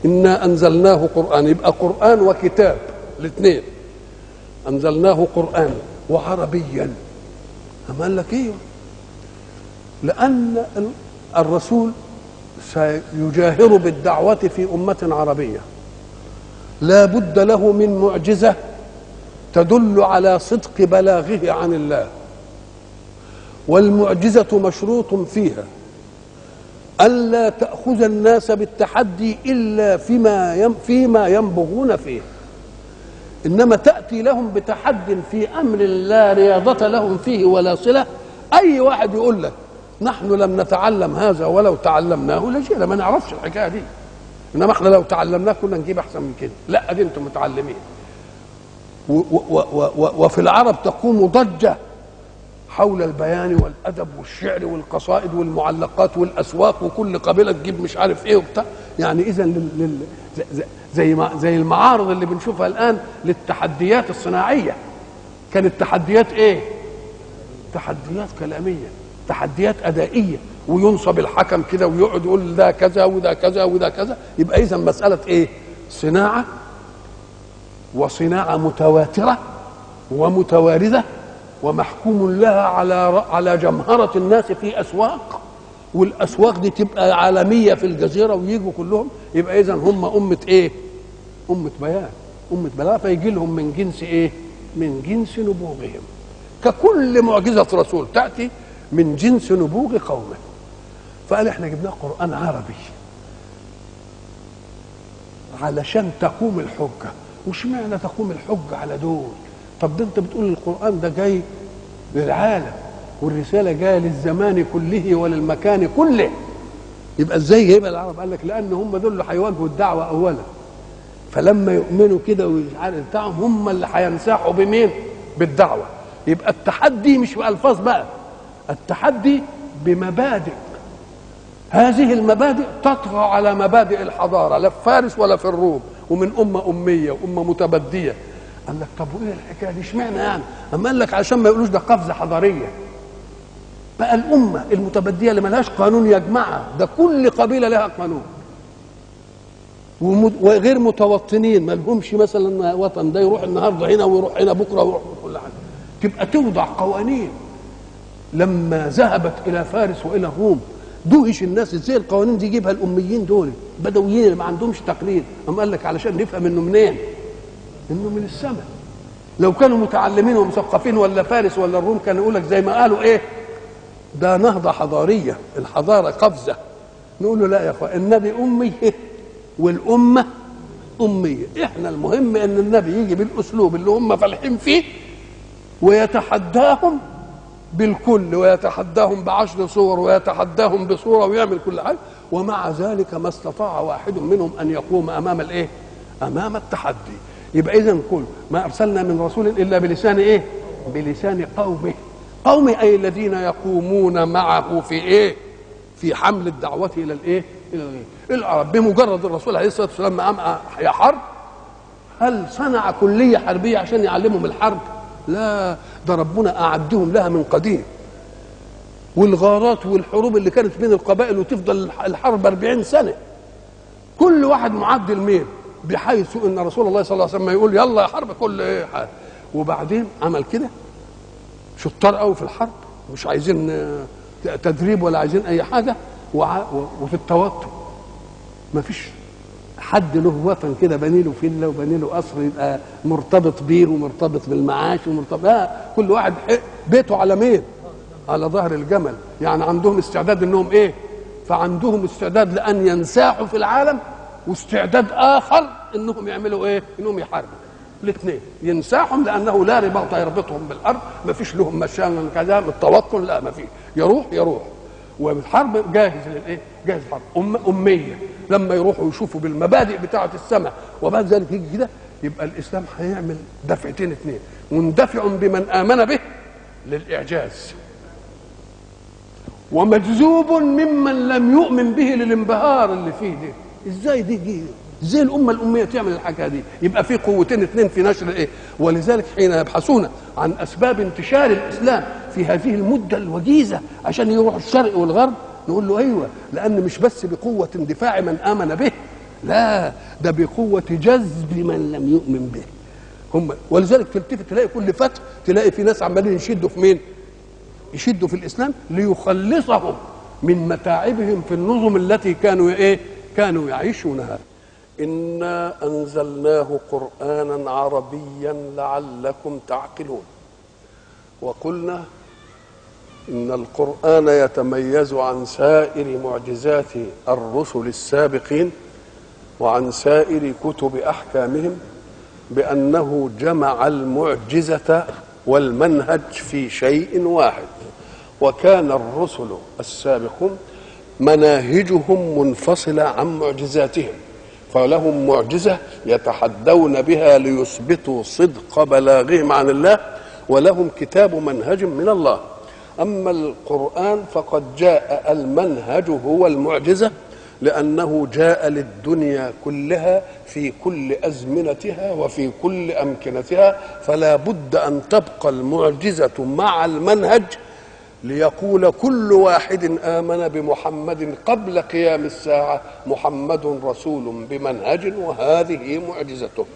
انا انزلناه قران يبقى قران وكتاب الاثنين انزلناه قرانا وعربيا أما قال لك ايه لان الرسول سيجاهر بالدعوه في امه عربيه لا بد له من معجزه تدل على صدق بلاغه عن الله والمعجزه مشروط فيها ألا تأخذ الناس بالتحدي إلا فيما يم فيما ينبغون فيه إنما تأتي لهم بتحد في أمر لا رياضة لهم فيه ولا صلة أي واحد يقول لك نحن لم نتعلم هذا ولو تعلمناه لجينا ما نعرفش الحكاية دي إنما احنا لو تعلمناه كنا نجيب أحسن من كده لا دي أنتم متعلمين و و و و وفي العرب تقوم ضجة حول البيان والادب والشعر والقصائد والمعلقات والاسواق وكل قبيله تجيب مش عارف ايه وبتاع يعني اذا لل... لل... زي ما زي المعارض اللي بنشوفها الان للتحديات الصناعيه كانت تحديات ايه؟ تحديات كلاميه تحديات ادائيه وينصب الحكم كده ويقعد يقول ده كذا وده كذا وده كذا يبقى اذا مساله ايه؟ صناعه وصناعه متواتره ومتوارده ومحكوم لها على على جمهرة الناس في أسواق والأسواق دي تبقى عالمية في الجزيرة ويجوا كلهم يبقى إذا هم أمة إيه؟ أمة بيان أمة بلاغ فيجي لهم من جنس إيه؟ من جنس نبوغهم ككل معجزة رسول تأتي من جنس نبوغ قومه فقال احنا جبنا قرآن عربي علشان تقوم الحجة وش معنى تقوم الحجة على دول طب ده انت بتقول القرآن ده جاي للعالم والرسالة جاية للزمان كله وللمكان كله يبقى ازاي جايبها العرب قال لك لان هم دول اللي هيواجهوا الدعوة اولا فلما يؤمنوا كده ومش عارف بتاعهم هم اللي هينساحوا بمين بالدعوة يبقى التحدي مش بألفاظ بقى التحدي بمبادئ هذه المبادئ تطغى على مبادئ الحضارة لا في فارس ولا في الروم ومن أمة أمية وأمة متبدية قال لك طب وايه الحكايه دي اشمعنى يعني؟ اما قال لك عشان ما يقولوش ده قفزه حضاريه. بقى الامه المتبديه اللي ملهاش قانون يجمعها ده كل قبيله لها قانون. وغير متوطنين ما لهمش مثلا وطن ده يروح النهارده هنا ويروح هنا بكره ويروح كل حاجه. تبقى توضع قوانين لما ذهبت الى فارس والى الروم دوهش الناس ازاي القوانين دي يجيبها الاميين دول بدويين اللي ما عندهمش تقليد اما قال لك علشان نفهم انه منين انه من السماء لو كانوا متعلمين ومثقفين ولا فارس ولا الروم كانوا يقول لك زي ما قالوا ايه ده نهضه حضاريه الحضاره قفزه نقول له لا يا اخوان النبي امي والامه اميه احنا المهم ان النبي يجي بالاسلوب اللي هم فالحين فيه ويتحداهم بالكل ويتحداهم بعشر صور ويتحداهم بصوره ويعمل كل حاجه ومع ذلك ما استطاع واحد منهم ان يقوم امام الايه؟ امام التحدي يبقى اذا كل ما ارسلنا من رسول الا بلسان ايه بلسان قومه قومه اي الذين يقومون معه في ايه في حمل الدعوه الى الايه الى الغير العرب بمجرد الرسول عليه الصلاه والسلام قام يا حرب هل صنع كليه حربيه عشان يعلمهم الحرب لا ده ربنا اعدهم لها من قديم والغارات والحروب اللي كانت بين القبائل وتفضل الحرب 40 سنه كل واحد معد المين بحيث ان رسول الله صلى الله عليه وسلم يقول يلا يا حرب كل ايه حاجة. وبعدين عمل كده شطار قوي في الحرب مش عايزين تدريب ولا عايزين اي حاجه وفي التوتر ما فيش حد له وطن كده بني له فيلا وبني له قصر يبقى مرتبط بيه ومرتبط بالمعاش ومرتبط لا كل واحد بيته على مين؟ على ظهر الجمل يعني عندهم استعداد انهم ايه؟ فعندهم استعداد لان ينساحوا في العالم واستعداد اخر انهم يعملوا ايه؟ انهم يحاربوا الاثنين ينساحهم لانه لا رباط يربطهم بالارض ما فيش لهم مشان كذا التوطن لا ما فيش يروح يروح والحرب جاهز للايه؟ جاهز الحرب أم اميه لما يروحوا يشوفوا بالمبادئ بتاعه السماء وبعد ذلك يجي كده يبقى الاسلام هيعمل دفعتين اثنين مندفع بمن امن به للاعجاز ومجذوب ممن لم يؤمن به للانبهار اللي فيه ده ازاي دي جي ازاي الامه الاميه تعمل الحكايه دي يبقى في قوتين اثنين في نشر ايه ولذلك حين يبحثون عن اسباب انتشار الاسلام في هذه المده الوجيزه عشان يروح الشرق والغرب نقول له ايوه لان مش بس بقوه اندفاع من امن به لا ده بقوة جذب من لم يؤمن به هم ولذلك تلتفت تلاقي كل فتح تلاقي في ناس عمالين يشدوا في مين؟ يشدوا في الاسلام ليخلصهم من متاعبهم في النظم التي كانوا ايه؟ كانوا يعيشونها. انا انزلناه قرانا عربيا لعلكم تعقلون. وقلنا ان القران يتميز عن سائر معجزات الرسل السابقين وعن سائر كتب احكامهم بانه جمع المعجزه والمنهج في شيء واحد وكان الرسل السابقون مناهجهم منفصله عن معجزاتهم فلهم معجزه يتحدون بها ليثبتوا صدق بلاغهم عن الله ولهم كتاب منهج من الله اما القران فقد جاء المنهج هو المعجزه لانه جاء للدنيا كلها في كل ازمنتها وفي كل امكنتها فلا بد ان تبقى المعجزه مع المنهج ليقول كل واحد امن بمحمد قبل قيام الساعه محمد رسول بمنهج وهذه معجزته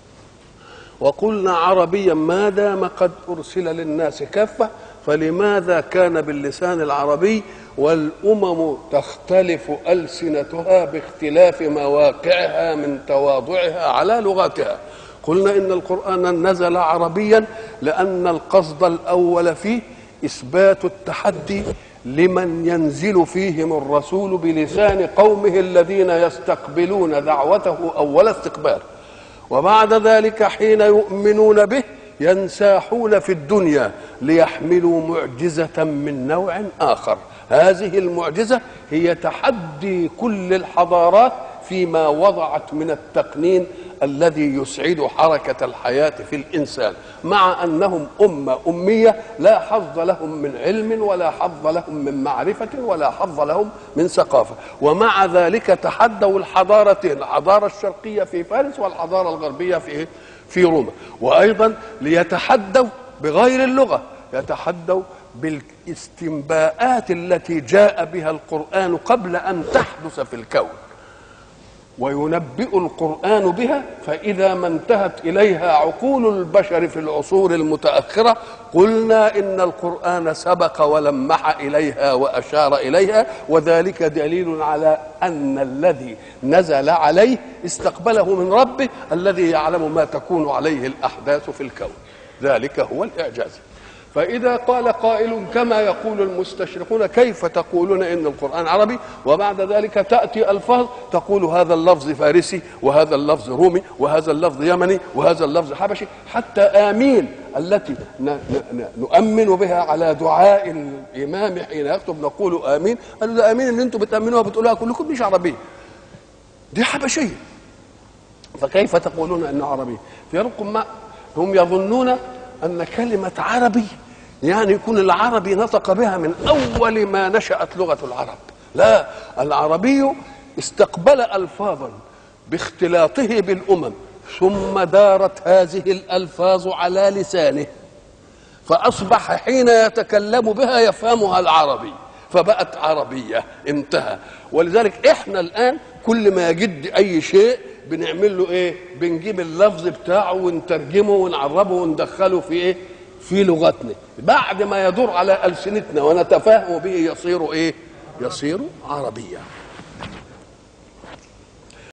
وقلنا عربيا ما دام قد ارسل للناس كافه فلماذا كان باللسان العربي والامم تختلف السنتها باختلاف مواقعها من تواضعها على لغاتها قلنا ان القران نزل عربيا لان القصد الاول فيه اثبات التحدي لمن ينزل فيهم الرسول بلسان قومه الذين يستقبلون دعوته اول استقبال وبعد ذلك حين يؤمنون به ينساحون في الدنيا ليحملوا معجزه من نوع اخر هذه المعجزه هي تحدي كل الحضارات فيما وضعت من التقنين الذي يسعد حركه الحياه في الانسان مع انهم امه اميه لا حظ لهم من علم ولا حظ لهم من معرفه ولا حظ لهم من ثقافه ومع ذلك تحدوا الحضارتين الحضاره الشرقيه في فارس والحضاره الغربيه في في روما وايضا ليتحدوا بغير اللغه يتحدوا بالاستنباءات التي جاء بها القران قبل ان تحدث في الكون وينبئ القرآن بها فإذا ما انتهت إليها عقول البشر في العصور المتأخرة قلنا إن القرآن سبق ولمح إليها وأشار إليها وذلك دليل على أن الذي نزل عليه استقبله من ربه الذي يعلم ما تكون عليه الأحداث في الكون ذلك هو الإعجاز فإذا قال قائل كما يقول المستشرقون كيف تقولون إن القرآن عربي وبعد ذلك تأتي ألفاظ تقول هذا اللفظ فارسي وهذا اللفظ رومي وهذا اللفظ يمني وهذا اللفظ حبشي حتى آمين التي نؤمن بها على دعاء الإمام حين يكتب نقول آمين قالوا ده آمين اللي أنتم بتأمنوها بتقولوها كلكم مش عربية دي حبشية فكيف تقولون أنه عربي في ما هم يظنون أن كلمة عربي يعني يكون العربي نطق بها من أول ما نشأت لغة العرب لا العربي استقبل ألفاظا باختلاطه بالأمم ثم دارت هذه الألفاظ على لسانه فأصبح حين يتكلم بها يفهمها العربي فبقت عربية انتهى ولذلك احنا الآن كل ما يجد أي شيء بنعمل له ايه بنجيب اللفظ بتاعه ونترجمه ونعربه وندخله في ايه في لغتنا بعد ما يدور على ألسنتنا ونتفاهم به يصير ايه يصير عربيا